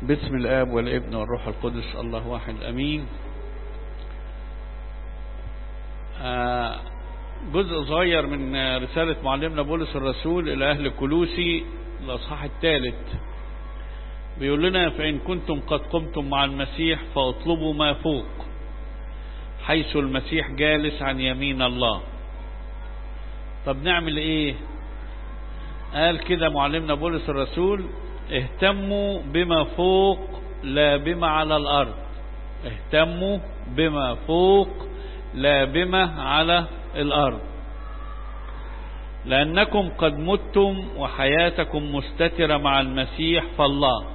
باسم الآب والابن والروح القدس الله واحد أمين آه جزء صغير من رسالة معلمنا بولس الرسول إلى أهل كلوسي الأصحاح الثالث بيقول لنا فإن كنتم قد قمتم مع المسيح فاطلبوا ما فوق حيث المسيح جالس عن يمين الله طب نعمل ايه قال كده معلمنا بولس الرسول اهتموا بما فوق لا بما على الارض اهتموا بما فوق لا بما على الارض لانكم قد متم وحياتكم مستترة مع المسيح فالله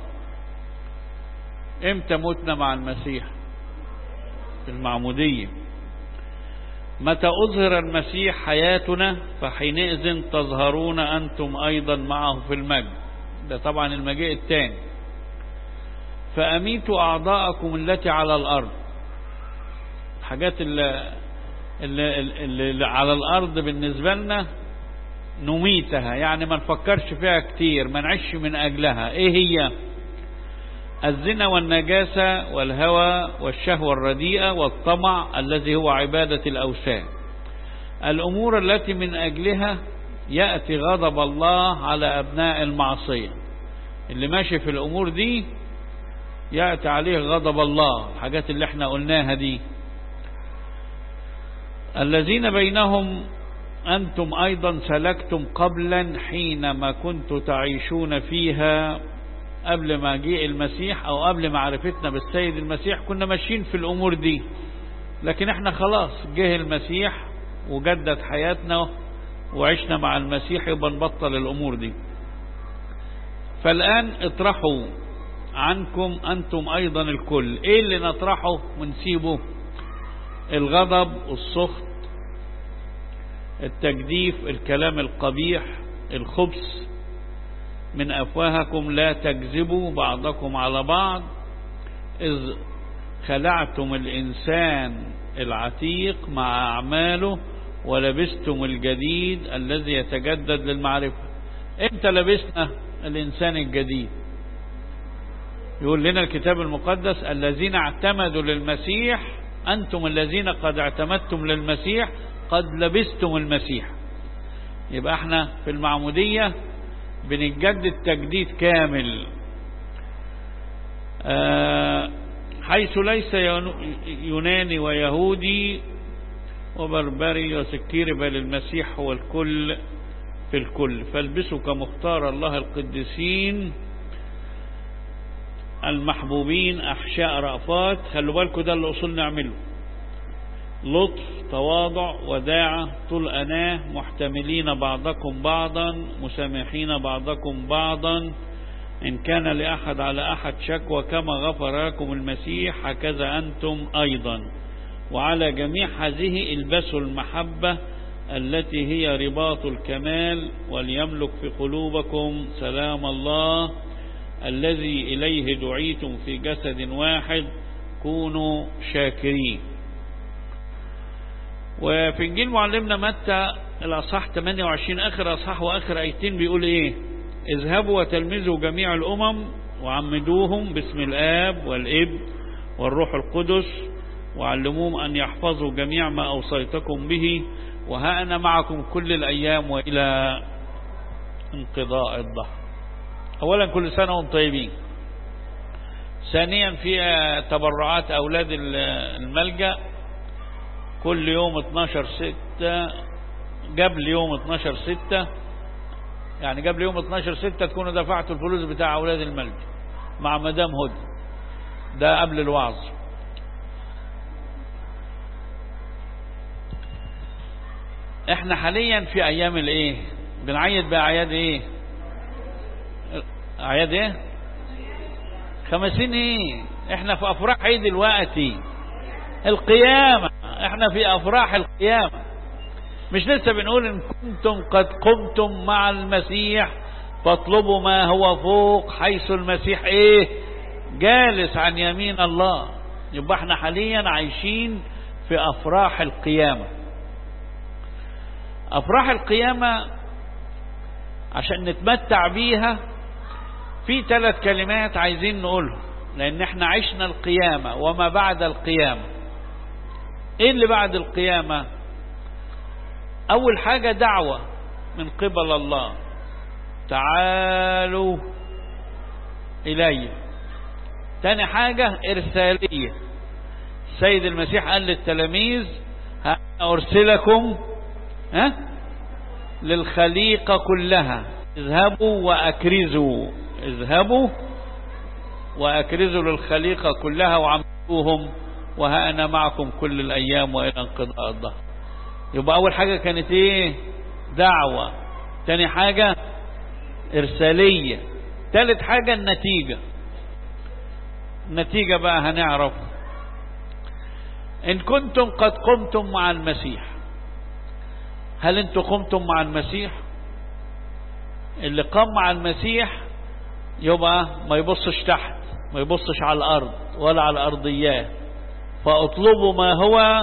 امتى متنا مع المسيح في المعمودية متى أظهر المسيح حياتنا فحينئذ تظهرون أنتم أيضا معه في المجد ده طبعا المجيء الثاني فأميتوا أعضاءكم التي على الأرض حاجات اللي, اللي, اللي على الأرض بالنسبة لنا نميتها يعني ما نفكرش فيها كتير ما نعيش من أجلها إيه هي الزنا والنجاسة والهوى والشهوة الرديئة والطمع الذي هو عبادة الأوثان الأمور التي من أجلها يأتي غضب الله على أبناء المعصية اللي ماشي في الأمور دي يأتي عليه غضب الله الحاجات اللي احنا قلناها دي الذين بينهم أنتم أيضا سلكتم قبلا حينما كنت تعيشون فيها قبل ما جاء المسيح او قبل معرفتنا بالسيد المسيح كنا ماشيين في الامور دي لكن احنا خلاص جه المسيح وجدد حياتنا وعشنا مع المسيح يبقى نبطل الامور دي فالان اطرحوا عنكم انتم ايضا الكل ايه اللي نطرحه ونسيبه الغضب السخط التجديف الكلام القبيح الخبث من أفواهكم لا تكذبوا بعضكم على بعض إذ خلعتم الإنسان العتيق مع أعماله ولبستم الجديد الذي يتجدد للمعرفة امتى لبسنا الإنسان الجديد يقول لنا الكتاب المقدس الذين اعتمدوا للمسيح أنتم الذين قد اعتمدتم للمسيح قد لبستم المسيح يبقى احنا في المعمودية بنتجدد تجديد كامل آه حيث ليس يوناني ويهودي وبربري وسكير بل المسيح هو الكل في الكل فالبسوا كمختار الله القديسين المحبوبين أحشاء رأفات خلوا بالكم ده اللي أصول نعمله لطف تواضع وداعة طول أناه محتملين بعضكم بعضا مسامحين بعضكم بعضا إن كان لأحد على أحد شكوى كما غفر لكم المسيح هكذا أنتم أيضا وعلى جميع هذه البسوا المحبة التي هي رباط الكمال وليملك في قلوبكم سلام الله الذي إليه دعيتم في جسد واحد كونوا شاكرين وفي انجيل معلمنا متى الاصحاح 28 اخر اصحاح واخر ايتين بيقول ايه اذهبوا وتلمذوا جميع الامم وعمدوهم باسم الاب والابن والروح القدس وعلموهم ان يحفظوا جميع ما اوصيتكم به وها انا معكم كل الايام والى انقضاء الظهر اولا كل سنه وانتم طيبين ثانيا في تبرعات اولاد الملجأ كل يوم 12 ستة قبل يوم 12 ستة يعني قبل يوم 12 ستة تكونوا دفعتوا الفلوس بتاع أولاد الملك مع مدام هدى ده قبل الوعظ احنا حاليا في ايام الايه بنعيد باعياد ايه اعياد ايه خمسين ايه احنا في افراح عيد دلوقتي القيامة احنا في افراح القيامة مش لسه بنقول ان كنتم قد قمتم مع المسيح فاطلبوا ما هو فوق حيث المسيح ايه جالس عن يمين الله يبقى احنا حاليا عايشين في افراح القيامة افراح القيامة عشان نتمتع بيها في ثلاث كلمات عايزين نقولهم لان احنا عشنا القيامة وما بعد القيامة ايه اللي بعد القيامة اول حاجة دعوة من قبل الله تعالوا الي تاني حاجة ارسالية السيد المسيح قال للتلاميذ ارسلكم ها للخليقة كلها اذهبوا واكرزوا اذهبوا واكرزوا للخليقة كلها وعملوهم وها انا معكم كل الايام والى انقضاء الظهر يبقى اول حاجة كانت ايه دعوة تاني حاجة ارسالية تالت حاجة النتيجة النتيجة بقى هنعرف ان كنتم قد قمتم مع المسيح هل انتم قمتم مع المسيح اللي قام مع المسيح يبقى ما يبصش تحت ما يبصش على الارض ولا على الارضيات فاطلبوا ما هو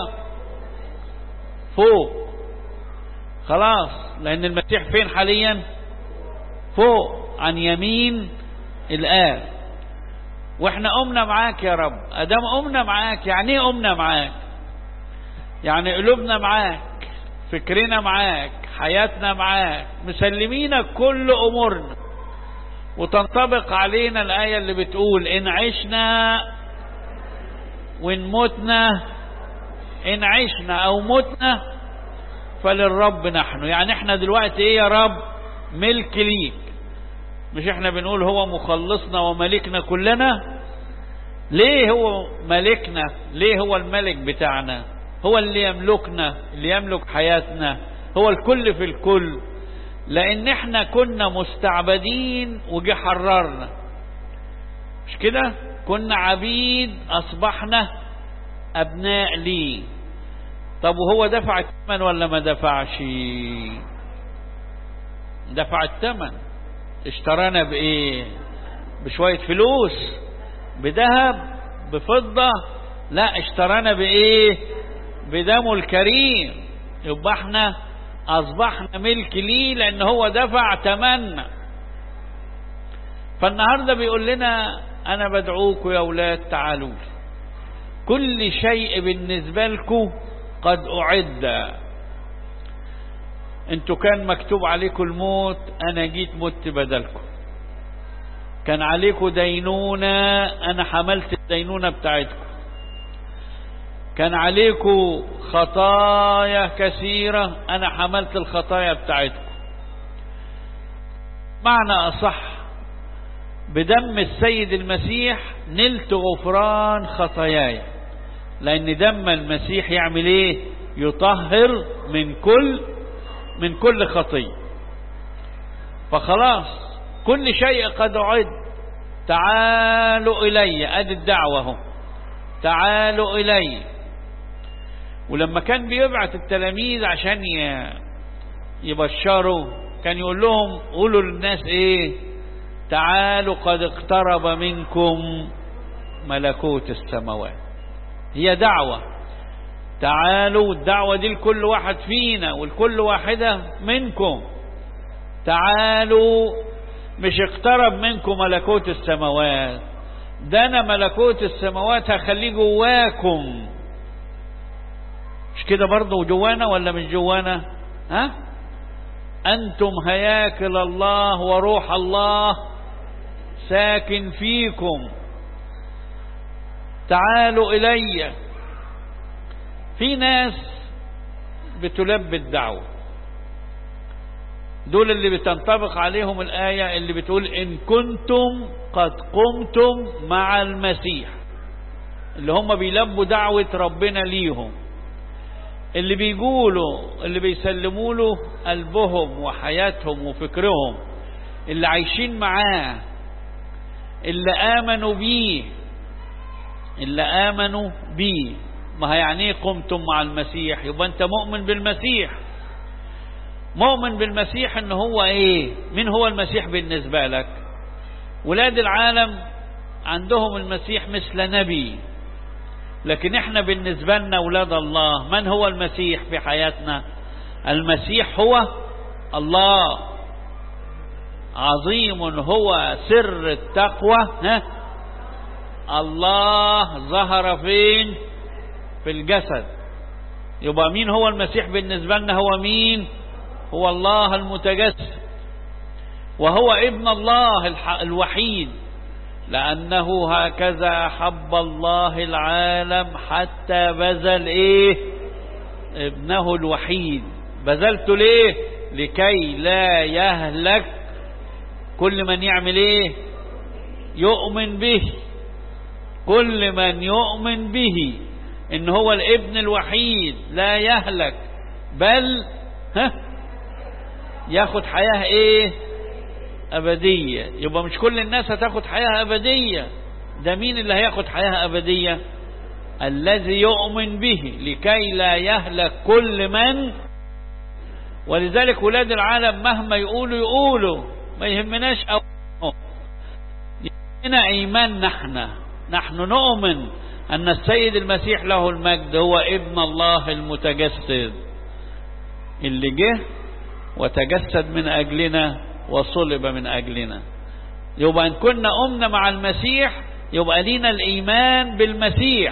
فوق خلاص لان المسيح فين حاليا فوق عن يمين الآب واحنا قمنا معاك يا رب ادام قمنا معاك يعني ايه قمنا معاك يعني قلوبنا معاك فكرنا معاك حياتنا معاك مسلمينك كل امورنا وتنطبق علينا الآية اللي بتقول إن عشنا وإن متنا إن عشنا أو متنا فللرب نحن يعني احنا دلوقتي ايه يا رب ملك ليك مش احنا بنقول هو مخلصنا وملكنا كلنا ليه هو ملكنا ليه هو الملك بتاعنا هو اللي يملكنا اللي يملك حياتنا هو الكل في الكل لان احنا كنا مستعبدين وجه حررنا مش كده كنا عبيد اصبحنا ابناء ليه طب وهو دفع الثمن ولا ما دفعش دفع الثمن اشترانا بايه بشوية فلوس بذهب بفضة لا اشترانا بايه بدمه الكريم يبقى احنا اصبحنا ملك ليه لان هو دفع تمنا فالنهارده بيقول لنا انا بدعوكم يا اولاد تعالوا كل شيء بالنسبه لكم قد اعد انتوا كان مكتوب عليكم الموت انا جيت مت بدلكم كان عليكم دينونة انا حملت الدينونة بتاعتكم كان عليكم خطايا كثيرة انا حملت الخطايا بتاعتكم معنى اصح بدم السيد المسيح نلت غفران خطاياي لان دم المسيح يعمل ايه يطهر من كل من كل خطيه فخلاص كل شيء قد اعد تعالوا الي ادي الدعوه اهو تعالوا الي ولما كان بيبعت التلاميذ عشان يبشروا كان يقول لهم قولوا للناس ايه تعالوا قد اقترب منكم ملكوت السماوات هي دعوة تعالوا الدعوة دي لكل واحد فينا ولكل واحدة منكم تعالوا مش اقترب منكم ملكوت السماوات ده انا ملكوت السماوات هخليه جواكم مش كده برضه جوانا ولا مش جوانا ها انتم هياكل الله وروح الله ساكن فيكم تعالوا الي في ناس بتلبي الدعوه دول اللي بتنطبق عليهم الآية اللي بتقول إن كنتم قد قمتم مع المسيح اللي هم بيلبوا دعوة ربنا ليهم اللي بيقولوا اللي بيسلموا له قلبهم وحياتهم وفكرهم اللي عايشين معاه اللي آمنوا بيه اللي آمنوا بيه ما يعني ايه قمتم مع المسيح يبقى انت مؤمن بالمسيح مؤمن بالمسيح ان هو ايه مين هو المسيح بالنسبة لك ولاد العالم عندهم المسيح مثل نبي لكن احنا بالنسبة لنا ولاد الله من هو المسيح في حياتنا المسيح هو الله عظيم هو سر التقوى ها الله ظهر فين في الجسد يبقى مين هو المسيح بالنسبة لنا هو مين هو الله المتجسد وهو ابن الله الوحيد لأنه هكذا حب الله العالم حتى بذل ايه ابنه الوحيد بذلته ليه لكي لا يهلك كل من يعمل ايه يؤمن به كل من يؤمن به ان هو الابن الوحيد لا يهلك بل ها ياخد حياة ايه ابدية يبقى مش كل الناس هتاخد حياة ابدية ده مين اللي هياخد حياة ابدية الذي يؤمن به لكي لا يهلك كل من ولذلك ولاد العالم مهما يقولوا يقولوا ما يهمناش أو يهمنا ايمان نحن نحن نؤمن أن السيد المسيح له المجد هو ابن الله المتجسد اللي جه وتجسد من أجلنا وصلب من أجلنا يبقى إن كنا أمنا مع المسيح يبقى لينا الإيمان بالمسيح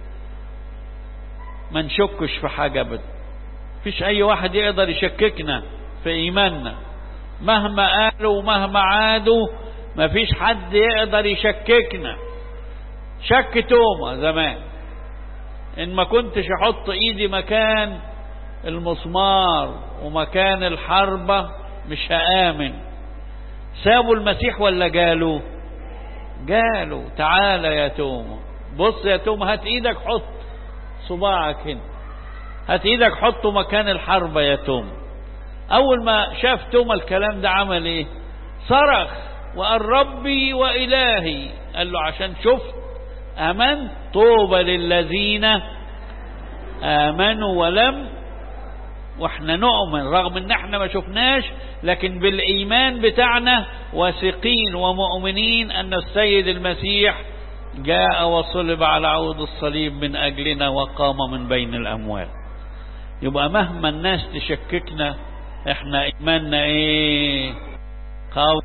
ما نشكش في حاجة أبدا فيش أي واحد يقدر يشككنا في إيماننا مهما قالوا ومهما عادوا ما فيش حد يقدر يشككنا شك توما زمان ان ما كنتش احط ايدي مكان المسمار ومكان الحربة مش هآمن سابوا المسيح ولا قالوا قالوا تعالى يا توما بص يا توما هات ايدك حط صباعك هنا هات ايدك حطه مكان الحربة يا توما اول ما شاف توما الكلام ده عمل ايه صرخ وقال ربي والهي قال له عشان شفت امنت طوبى للذين امنوا ولم واحنا نؤمن رغم ان احنا ما شفناش لكن بالايمان بتاعنا واثقين ومؤمنين ان السيد المسيح جاء وصلب على عود الصليب من اجلنا وقام من بين الاموات يبقى مهما الناس تشككنا احنا ايماننا ايه قوي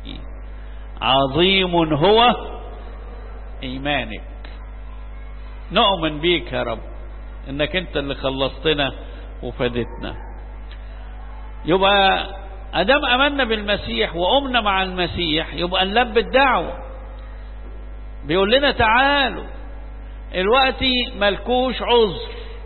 عظيم هو ايمانك نؤمن بيك يا رب انك انت اللي خلصتنا وفادتنا يبقى ادام امنا بالمسيح وقمنا مع المسيح يبقى نلبي الدعوه بيقول لنا تعالوا الوقت ملكوش عذر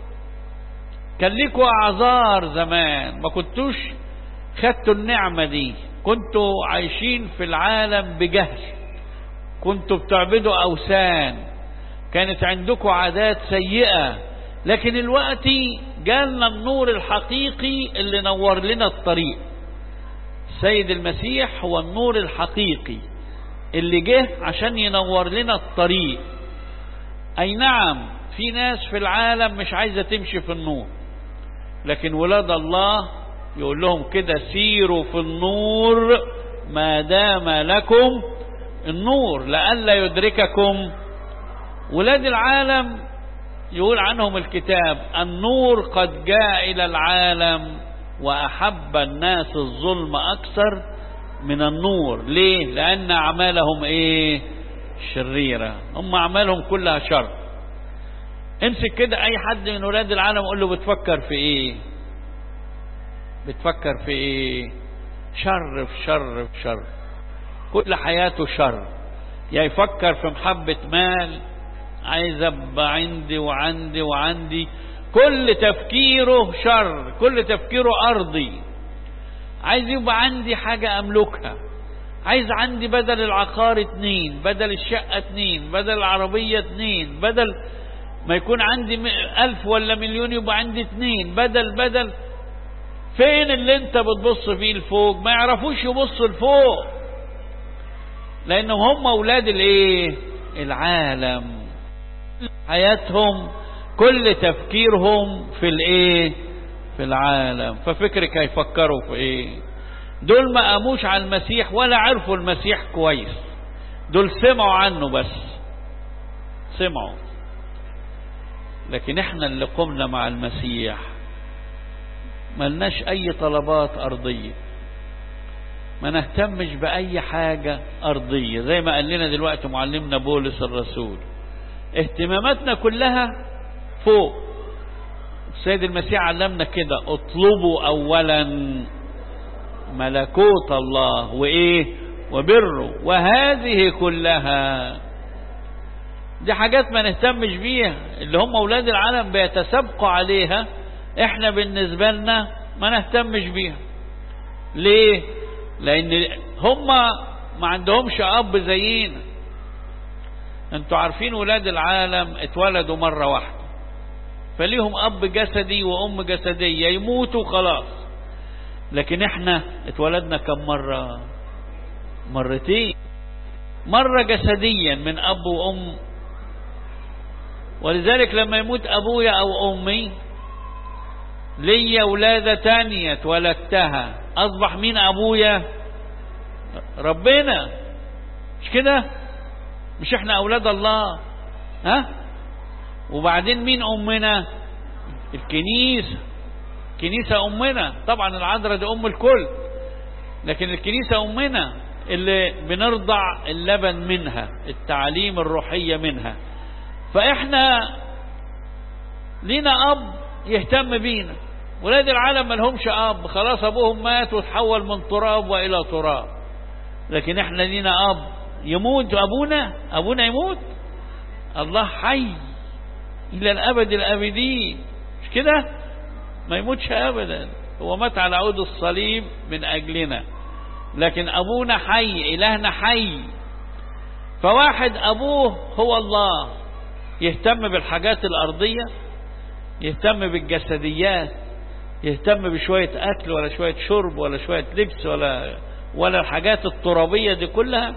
كان ليكوا اعذار زمان ما كنتوش خدتوا النعمه دي كنتوا عايشين في العالم بجهل كنتوا بتعبدوا اوثان كانت عندكم عادات سيئه لكن الوقت جالنا النور الحقيقي اللي نور لنا الطريق السيد المسيح هو النور الحقيقي اللي جه عشان ينور لنا الطريق اي نعم في ناس في العالم مش عايزة تمشي في النور لكن ولاد الله يقول لهم كده سيروا في النور ما دام لكم النور لئلا يدرككم ولاد العالم يقول عنهم الكتاب النور قد جاء إلى العالم وأحب الناس الظلم أكثر من النور ليه لأن أعمالهم إيه شريرة هم أعمالهم كلها شر امسك كده أي حد من ولاد العالم قول له بتفكر في إيه بتفكر في إيه شر في شر في شر كل حياته شر يا يفكر في محبة مال عايز ابقى عندي وعندي وعندي كل تفكيره شر كل تفكيره ارضي عايز يبقى عندي حاجة املكها عايز عندي بدل العقار اتنين بدل الشقة اتنين بدل العربية اتنين بدل ما يكون عندي الف ولا مليون يبقى عندي اتنين بدل بدل فين اللي انت بتبص فيه لفوق ما يعرفوش يبصوا لفوق لانهم هم اولاد الايه العالم حياتهم كل تفكيرهم في الايه في العالم ففكرك هيفكروا في ايه دول ما قاموش على المسيح ولا عرفوا المسيح كويس دول سمعوا عنه بس سمعوا لكن احنا اللي قمنا مع المسيح ملناش اي طلبات ارضية ما نهتمش بأي حاجة أرضية زي ما قال لنا دلوقتي معلمنا بولس الرسول اهتماماتنا كلها فوق السيد المسيح علمنا كده اطلبوا أولا ملكوت الله وإيه وبره وهذه كلها دي حاجات ما نهتمش بيها اللي هم أولاد العالم بيتسابقوا عليها احنا بالنسبة لنا ما نهتمش بيها ليه لان هم ما عندهمش اب زينا انتوا عارفين ولاد العالم اتولدوا مرة واحدة فليهم اب جسدي وام جسدية يموتوا خلاص لكن احنا اتولدنا كم مرة مرتين مرة جسديا من اب وام ولذلك لما يموت ابويا او امي ليا ولادة تانية اتولدتها اصبح مين ابويا ربنا مش كده مش احنا اولاد الله ها وبعدين مين امنا الكنيسة الكنيسة امنا طبعا العذراء دي ام الكل لكن الكنيسة امنا اللي بنرضع اللبن منها التعليم الروحية منها فاحنا لينا اب يهتم بينا ولاد العالم ملهمش اب خلاص ابوهم مات وتحول من تراب والى تراب لكن احنا لينا اب يموت ابونا ابونا يموت الله حي الى الابد الابدين مش كده ما يموتش ابدا هو مات على عود الصليب من اجلنا لكن ابونا حي الهنا حي فواحد ابوه هو الله يهتم بالحاجات الارضيه يهتم بالجسديات يهتم بشوية أكل ولا شوية شرب ولا شوية لبس ولا ولا الحاجات الترابية دي كلها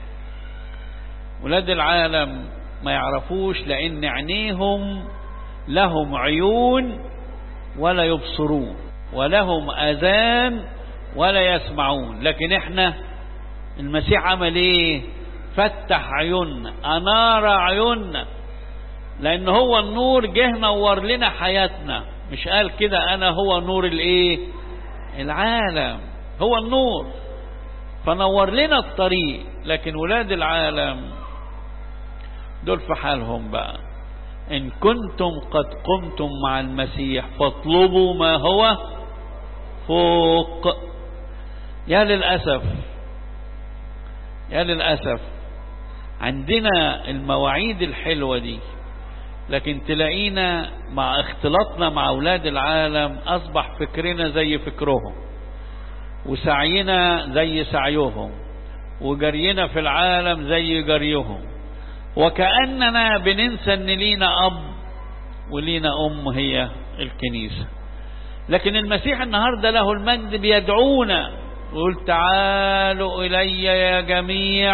ولاد العالم ما يعرفوش لأن عينيهم لهم عيون ولا يبصرون ولهم أذان ولا يسمعون لكن احنا المسيح عمل ايه فتح عيوننا أنار عيوننا لأن هو النور جه نور لنا حياتنا مش قال كده أنا هو نور الإيه العالم هو النور فنور لنا الطريق لكن ولاد العالم دول في حالهم بقى إن كنتم قد قمتم مع المسيح فاطلبوا ما هو فوق يا للأسف يا للأسف عندنا المواعيد الحلوة دي لكن تلاقينا مع اختلاطنا مع أولاد العالم أصبح فكرنا زي فكرهم وسعينا زي سعيهم وجرينا في العالم زي جريهم وكأننا بننسى ان لينا أب ولينا أم هي الكنيسة لكن المسيح النهاردة له المجد بيدعونا ويقول تعالوا إلي يا جميع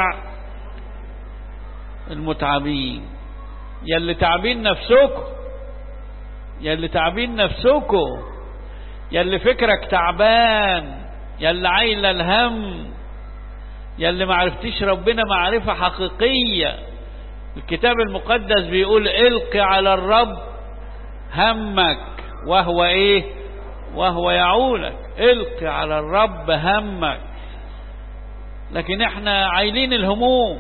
المتعبين يا اللي تعبين نفسكم يا اللي تعبين نفسكم يا اللي فكرك تعبان يا اللي عايله الهم يا اللي ما عرفتيش ربنا معرفة حقيقية الكتاب المقدس بيقول القي على الرب همك وهو ايه وهو يعولك القي على الرب همك لكن احنا عايلين الهموم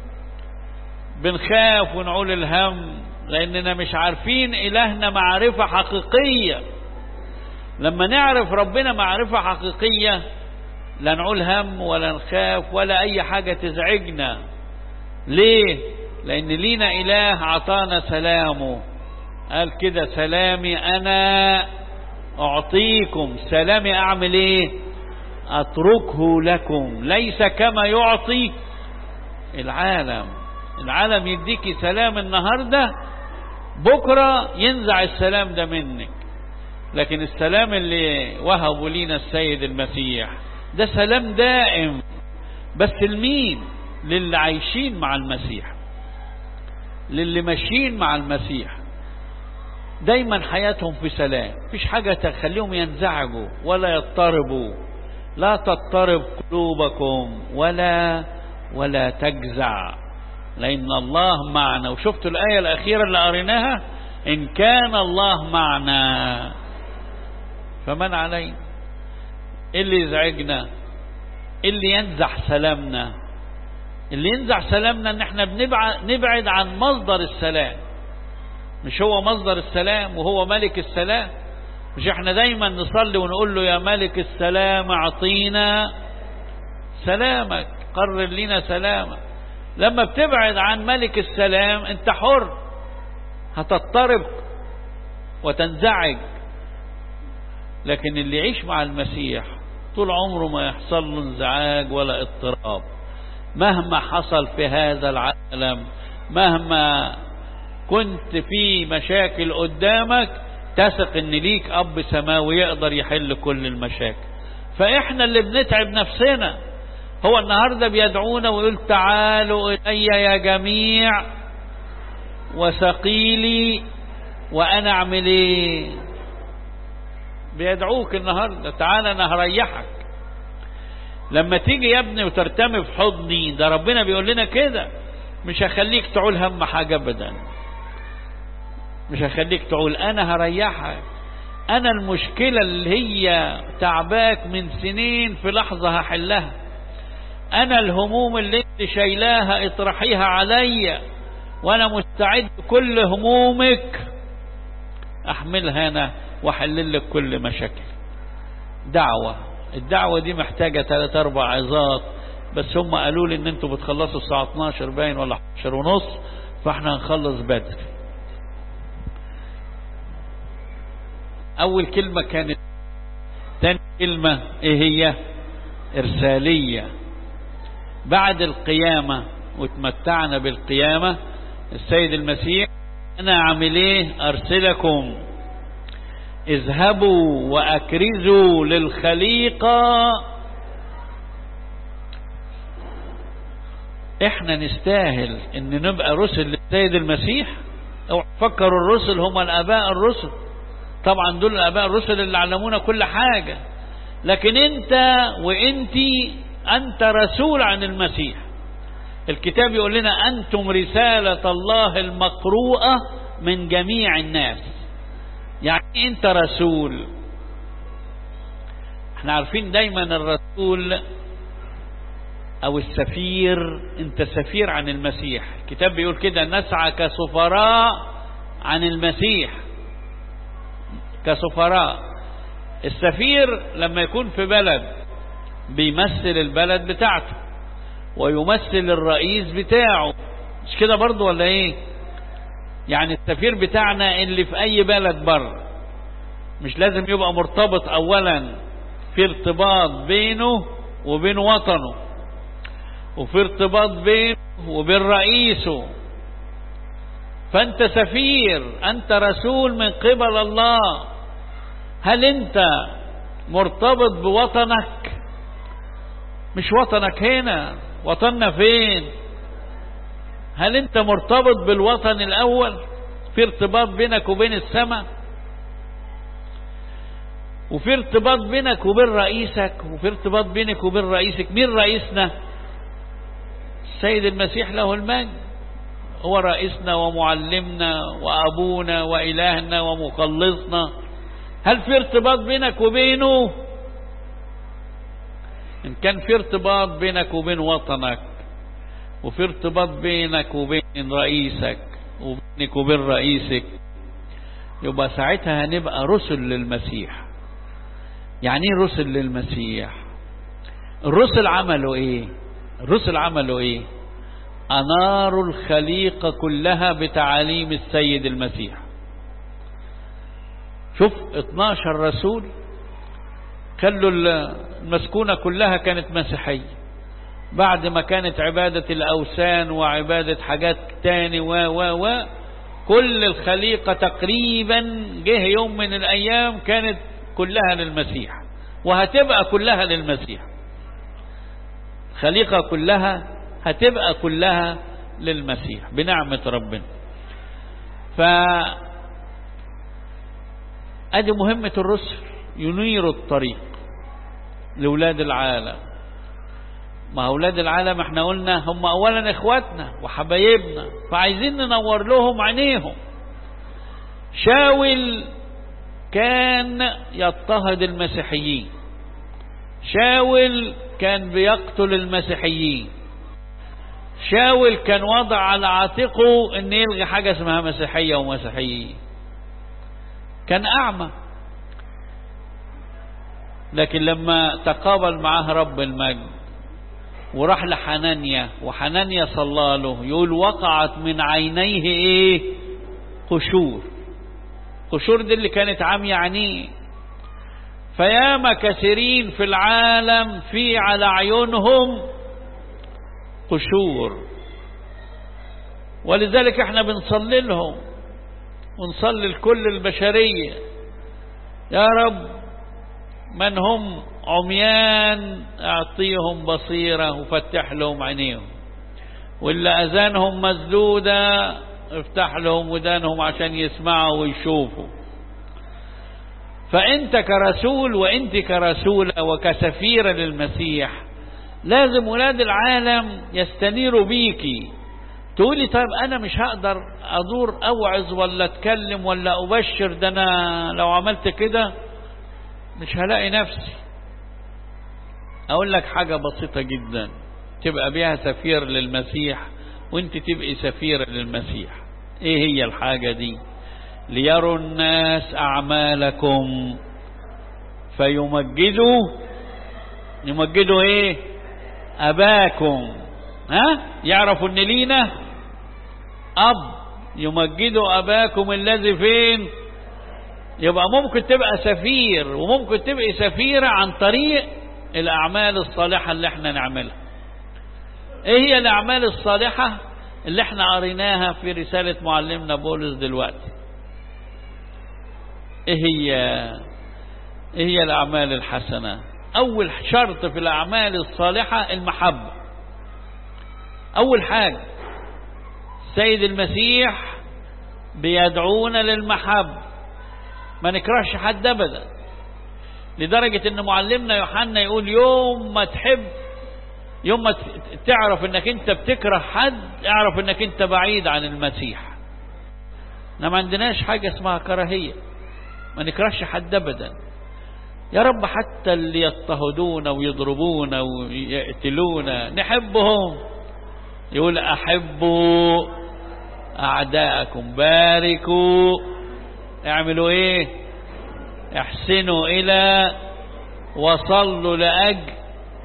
بنخاف ونعول الهم لاننا مش عارفين الهنا معرفة حقيقية لما نعرف ربنا معرفة حقيقية لا نعول هم ولا نخاف ولا اي حاجة تزعجنا ليه لان لينا اله عطانا سلامه قال كده سلامي انا اعطيكم سلامي اعمل ايه اتركه لكم ليس كما يعطي العالم العالم يديكي سلام النهاردة بكرة ينزع السلام ده منك لكن السلام اللي وهبه لينا السيد المسيح ده سلام دائم بس لمين للي عايشين مع المسيح للي ماشيين مع المسيح دايما حياتهم في سلام مفيش حاجة تخليهم ينزعجوا ولا يضطربوا لا تضطرب قلوبكم ولا ولا تجزع لأن الله معنا وشفتوا الآية الأخيرة اللي قريناها إن كان الله معنا فمن علينا إيه اللي يزعجنا اللي ينزع سلامنا اللي ينزع سلامنا ان احنا بنبعد نبعد عن مصدر السلام مش هو مصدر السلام وهو ملك السلام مش احنا دايما نصلي ونقول له يا ملك السلام اعطينا سلامك قرر لنا سلامك لما بتبعد عن ملك السلام انت حر هتضطرب وتنزعج لكن اللي يعيش مع المسيح طول عمره ما يحصل له انزعاج ولا اضطراب مهما حصل في هذا العالم مهما كنت في مشاكل قدامك تثق ان ليك اب سماوي يقدر يحل كل المشاكل فاحنا اللي بنتعب نفسنا هو النهارده بيدعونا ويقول تعالوا الي يا جميع وثقيلي وانا اعمل ايه بيدعوك النهارده تعالى انا هريحك لما تيجي يا ابني وترتمي في حضني ده ربنا بيقول لنا كده مش هخليك تعول هم حاجه ابدا مش هخليك تعول انا هريحك انا المشكله اللي هي تعباك من سنين في لحظه هحلها انا الهموم اللي انت شايلاها اطرحيها عليا وانا مستعد كل همومك احملها انا واحلل لك كل مشاكل دعوة الدعوة دي محتاجة ثلاث اربع عظات بس هم قالوا لي ان انتوا بتخلصوا الساعة 12 باين ولا 11 ونص فاحنا هنخلص بدري اول كلمة كانت تاني كلمة ايه هي ارسالية بعد القيامة وتمتعنا بالقيامة السيد المسيح انا اعمل ايه ارسلكم اذهبوا واكرزوا للخليقة احنا نستاهل ان نبقى رسل للسيد المسيح او فكروا الرسل هم الاباء الرسل طبعا دول الاباء الرسل اللي علمونا كل حاجة لكن انت وانتي انت رسول عن المسيح الكتاب يقول لنا انتم رسالة الله المقروءة من جميع الناس يعني انت رسول احنا عارفين دايما الرسول او السفير انت سفير عن المسيح الكتاب بيقول كده نسعى كسفراء عن المسيح كسفراء السفير لما يكون في بلد بيمثل البلد بتاعته ويمثل الرئيس بتاعه مش كده برضه ولا ايه يعني السفير بتاعنا اللي في اي بلد بره مش لازم يبقى مرتبط اولا في ارتباط بينه وبين وطنه وفي ارتباط بينه وبين رئيسه فانت سفير انت رسول من قبل الله هل انت مرتبط بوطنك مش وطنك هنا وطننا فين هل انت مرتبط بالوطن الاول في ارتباط بينك وبين السماء وفي ارتباط بينك وبين رئيسك وفي ارتباط بينك وبين رئيسك مين رئيسنا السيد المسيح له المجد هو رئيسنا ومعلمنا وابونا والهنا ومخلصنا هل في ارتباط بينك وبينه ان كان في ارتباط بينك وبين وطنك وفي ارتباط بينك وبين رئيسك وبينك وبين رئيسك يبقى ساعتها هنبقى رسل للمسيح يعني ايه رسل للمسيح الرسل عملوا ايه الرسل عملوا ايه اناروا الخليقة كلها بتعاليم السيد المسيح شوف 12 رسول خلوا المسكونة كلها كانت مسيحية بعد ما كانت عبادة الأوثان وعبادة حاجات تاني و و و كل الخليقة تقريبا جه يوم من الأيام كانت كلها للمسيح وهتبقى كلها للمسيح الخليقة كلها هتبقى كلها للمسيح بنعمة ربنا ف ادي مهمة الرسل ينيروا الطريق لولاد العالم ما اولاد العالم احنا قلنا هم اولا اخواتنا وحبايبنا فعايزين ننور لهم عينيهم شاول كان يضطهد المسيحيين شاول كان بيقتل المسيحيين شاول كان وضع على عاتقه ان يلغي حاجة اسمها مسيحية ومسيحيين كان اعمى لكن لما تقابل معاه رب المجد وراح لحنانيا وحنانيا صلى له يقول وقعت من عينيه ايه قشور قشور دي اللي كانت عامية عينيه فياما كثيرين في العالم في على عيونهم قشور ولذلك احنا بنصلي لهم ونصلي لكل البشرية يا رب من هم عميان اعطيهم بصيرة وفتح لهم عينيهم واللي اذانهم مسدودة افتح لهم ودانهم عشان يسمعوا ويشوفوا فانت كرسول وانت كرسولة وكسفيرة للمسيح لازم ولاد العالم يستنيروا بيكي تقولي طيب انا مش هقدر ادور اوعظ ولا اتكلم ولا ابشر ده انا لو عملت كده مش هلاقي نفسي اقول لك حاجة بسيطة جدا تبقى بيها سفير للمسيح وانت تبقي سفيرة للمسيح ايه هي الحاجة دي ليروا الناس اعمالكم فيمجدوا يمجدوا ايه اباكم ها يعرفوا ان لينا اب يمجدوا اباكم الذي فين يبقى ممكن تبقى سفير وممكن تبقى سفيرة عن طريق الأعمال الصالحة اللي احنا نعملها ايه هي الأعمال الصالحة اللي احنا قريناها في رسالة معلمنا بولس دلوقتي ايه هي ايه هي الأعمال الحسنة أول شرط في الأعمال الصالحة المحبة أول حاجة سيد المسيح بيدعونا للمحبة ما نكرهش حد ابدا لدرجة ان معلمنا يوحنا يقول يوم ما تحب يوم ما تعرف انك انت بتكره حد اعرف انك انت بعيد عن المسيح احنا ما عندناش حاجة اسمها كراهية ما نكرهش حد ابدا يا رب حتى اللي يضطهدونا ويضربونا ويقتلونا نحبهم يقول احبوا اعداءكم باركوا اعملوا ايه احسنوا الى وصلوا لاجل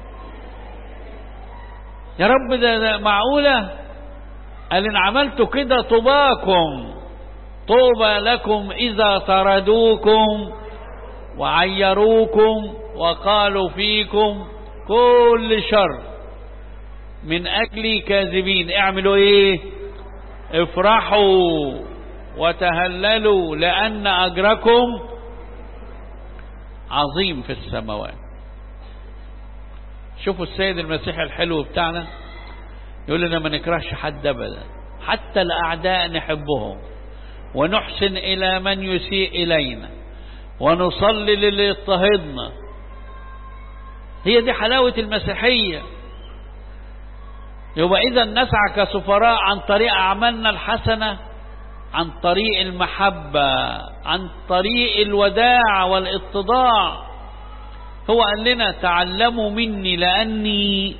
يا رب ده, ده معقولة قال ان عملتوا كده طوباكم طوبى لكم اذا طردوكم وعيروكم وقالوا فيكم كل شر من اجل كاذبين اعملوا ايه افرحوا وتهللوا لأن أجركم عظيم في السماوات شوفوا السيد المسيح الحلو بتاعنا يقول لنا ما نكرهش حد أبدا حتى الأعداء نحبهم ونحسن إلى من يسيء إلينا ونصلي للي يضطهدنا هي دي حلاوة المسيحية يبقى إذا نسعى كسفراء عن طريق أعمالنا الحسنة عن طريق المحبة عن طريق الوداع والاتضاع هو قال لنا تعلموا مني لأني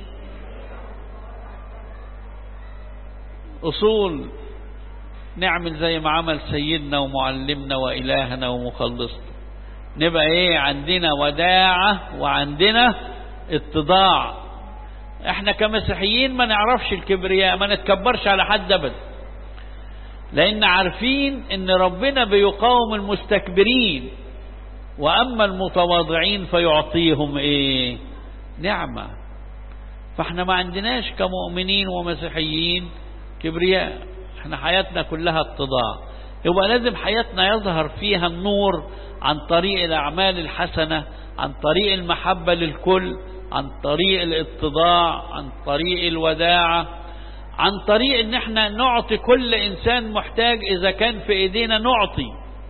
أصول نعمل زي ما عمل سيدنا ومعلمنا وإلهنا ومخلصنا نبقى ايه عندنا وداعة وعندنا اتضاع احنا كمسيحيين ما نعرفش الكبرياء ما نتكبرش على حد ابدا لان عارفين ان ربنا بيقاوم المستكبرين واما المتواضعين فيعطيهم ايه نعمة فاحنا ما عندناش كمؤمنين ومسيحيين كبرياء احنا حياتنا كلها اتضاع يبقى لازم حياتنا يظهر فيها النور عن طريق الاعمال الحسنة عن طريق المحبة للكل عن طريق الاتضاع عن طريق الوداعة عن طريق ان احنا نعطي كل انسان محتاج اذا كان في ايدينا نعطي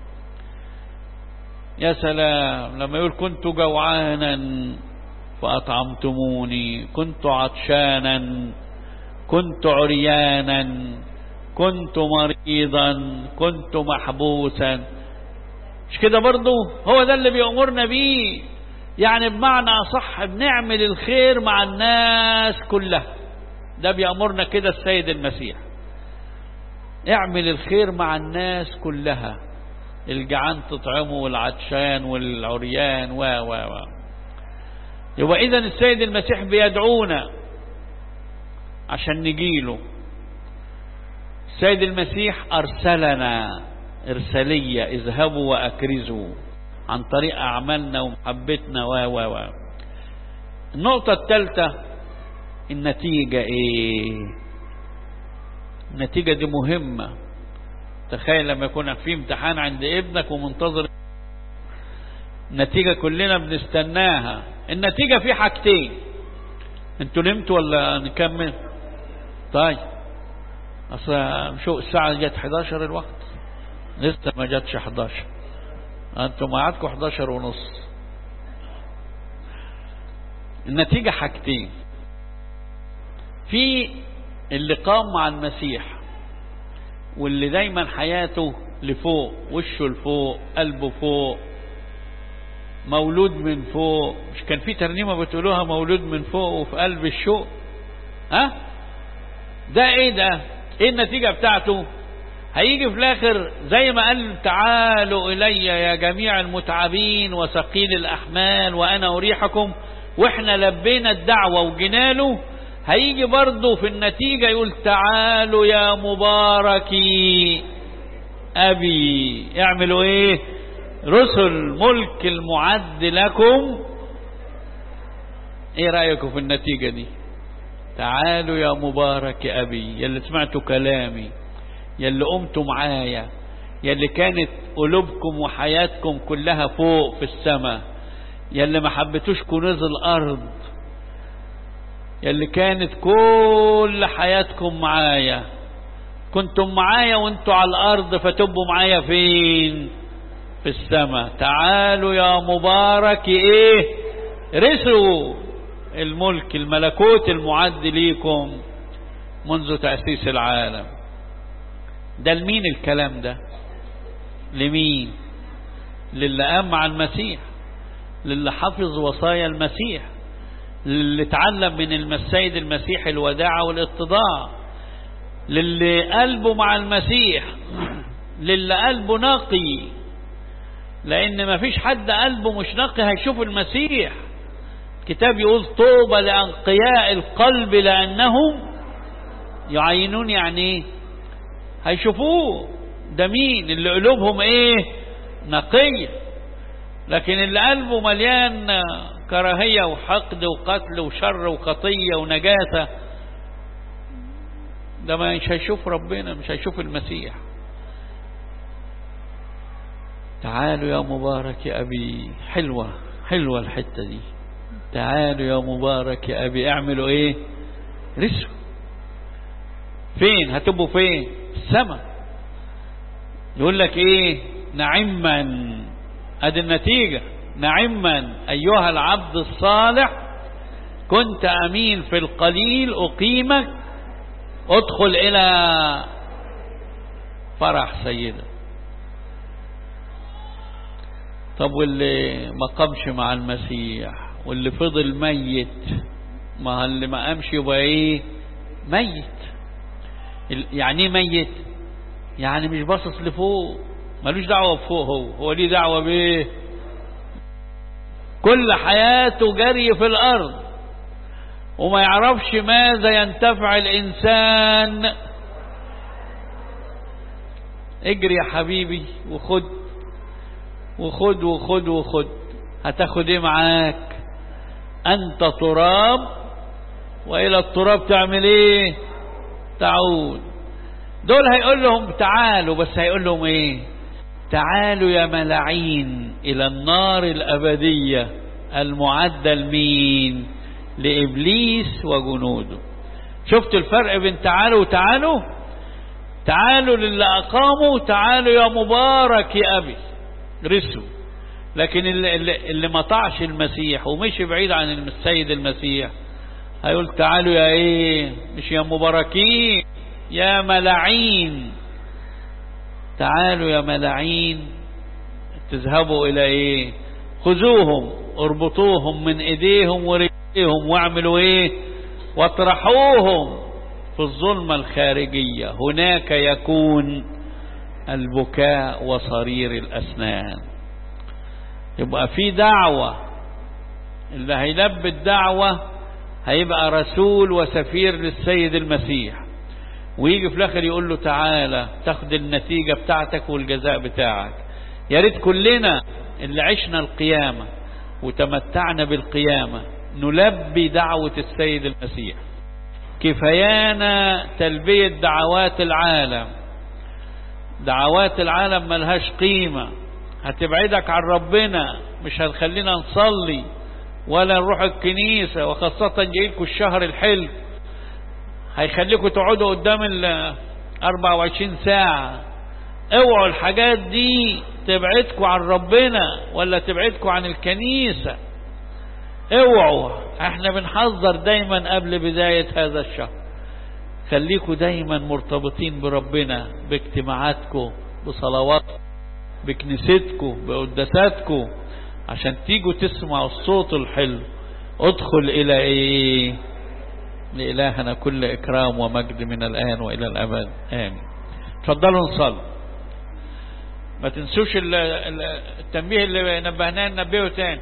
يا سلام لما يقول كنت جوعانا فأطعمتموني كنت عطشانا كنت عريانا كنت مريضا كنت محبوسا مش كده برضو هو ده اللي بيأمرنا بيه يعني بمعنى أصح بنعمل الخير مع الناس كلها ده بيأمرنا كده السيد المسيح اعمل الخير مع الناس كلها الجعان تطعمه والعطشان والعريان و و و يبقى إذا السيد المسيح بيدعونا عشان نجيله السيد المسيح أرسلنا إرسالية اذهبوا وأكرزوا عن طريق أعمالنا ومحبتنا و و و النقطة الثالثة النتيجة إيه النتيجة دي مهمة تخيل لما يكون في امتحان عند ابنك ومنتظر النتيجة كلنا بنستناها النتيجة في حاجتين انتوا نمتوا ولا نكمل طيب اصل شو الساعة جت 11 الوقت لسه ما جاتش 11 انتم معادكم 11 ونص النتيجة حاجتين في اللي قام مع المسيح واللي دايما حياته لفوق وشه لفوق قلبه فوق مولود من فوق مش كان في ترنيمة بتقولوها مولود من فوق وفي قلب الشوق ها ده ايه ده ايه النتيجة بتاعته هيجي في الاخر زي ما قال تعالوا الي يا جميع المتعبين وثقيل الاحمال وانا اريحكم واحنا لبينا الدعوة وجناله هيجي برضه في النتيجة يقول تعالوا يا مباركي أبي اعملوا ايه رسل ملك المعد لكم ايه رأيكم في النتيجة دي تعالوا يا مبارك أبي يلي سمعتوا كلامي يلي قمتوا معايا يلي كانت قلوبكم وحياتكم كلها فوق في السماء يلي ما حبيتوش كنوز الأرض يلي كانت كل حياتكم معايا كنتم معايا وانتوا على الأرض فتبقوا معايا فين في السماء تعالوا يا مبارك ايه رسوا الملك الملكوت المعد ليكم منذ تأسيس العالم ده لمين الكلام ده لمين للي قام مع المسيح للي حفظ وصايا المسيح للي اتعلم من السيد المسيح الوداعة والاتضاع للي قلبه مع المسيح للي قلبه نقي لان ما فيش حد قلبه مش نقي هيشوف المسيح الكتاب يقول طوبى لأنقياء القلب لأنهم يعينون يعني ايه هيشوفوه ده مين اللي قلوبهم ايه نقية لكن اللي قلبه مليان كراهية وحقد وقتل وشر وخطية ونجاسة ده مش هيشوف ربنا مش هيشوف المسيح تعالوا يا مبارك يا أبي حلوة حلوة الحتة دي تعالوا يا مبارك يا أبي اعملوا ايه رسوا فين هتبقوا فين السماء يقول لك ايه نعما ادي النتيجة نعما ايها العبد الصالح كنت امين في القليل اقيمك ادخل الى فرح سيدك طب واللي ما قامش مع المسيح واللي فضل ميت ما اللي ما قامش يبقى ايه ميت يعني ايه ميت يعني مش باصص لفوق ملوش دعوة بفوق هو هو ليه دعوة بايه كل حياته جري في الارض وما يعرفش ماذا ينتفع الانسان اجري يا حبيبي وخد وخد وخد وخد هتاخد ايه معاك انت تراب والى التراب تعمل ايه تعود دول هيقول لهم تعالوا بس هيقول لهم ايه تعالوا يا ملاعين الى النار الابدية المعدة لمين لابليس وجنوده شفتوا الفرق بين تعالوا وتعالوا تعالوا للي اقاموا تعالوا يا مبارك يا ابي رسوا لكن اللي, اللي, اللي ما طاعش المسيح ومشي بعيد عن السيد المسيح هيقول تعالوا يا ايه مش يا مباركين يا ملاعين تعالوا يا ملاعين تذهبوا الى ايه خذوهم اربطوهم من ايديهم ورجليهم واعملوا ايه واطرحوهم في الظلمة الخارجية هناك يكون البكاء وصرير الأسنان يبقى في دعوة اللي هيلبي الدعوة هيبقى رسول وسفير للسيد المسيح ويجي في الاخر يقول له تعالى تاخد النتيجة بتاعتك والجزاء بتاعك يا ريت كلنا اللي عشنا القيامة وتمتعنا بالقيامة نلبي دعوة السيد المسيح كفايانا تلبية دعوات العالم دعوات العالم ملهاش قيمة هتبعدك عن ربنا مش هتخلينا نصلي ولا نروح الكنيسة وخاصة جايلكوا الشهر الحلو هيخليكوا تقعدوا قدام ال 24 ساعة اوعوا الحاجات دي تبعدكوا عن ربنا ولا تبعدكوا عن الكنيسة اوعوا احنا بنحذر دايما قبل بداية هذا الشهر خليكوا دايما مرتبطين بربنا باجتماعاتكم بصلواتكم بكنيستكم بقداساتكم عشان تيجوا تسمعوا الصوت الحلو ادخل الى ايه لإلهنا كل إكرام ومجد من الآن وإلى الأبد آمين تفضلوا نصلي ما تنسوش التنبيه اللي نبهناه ننبهه تاني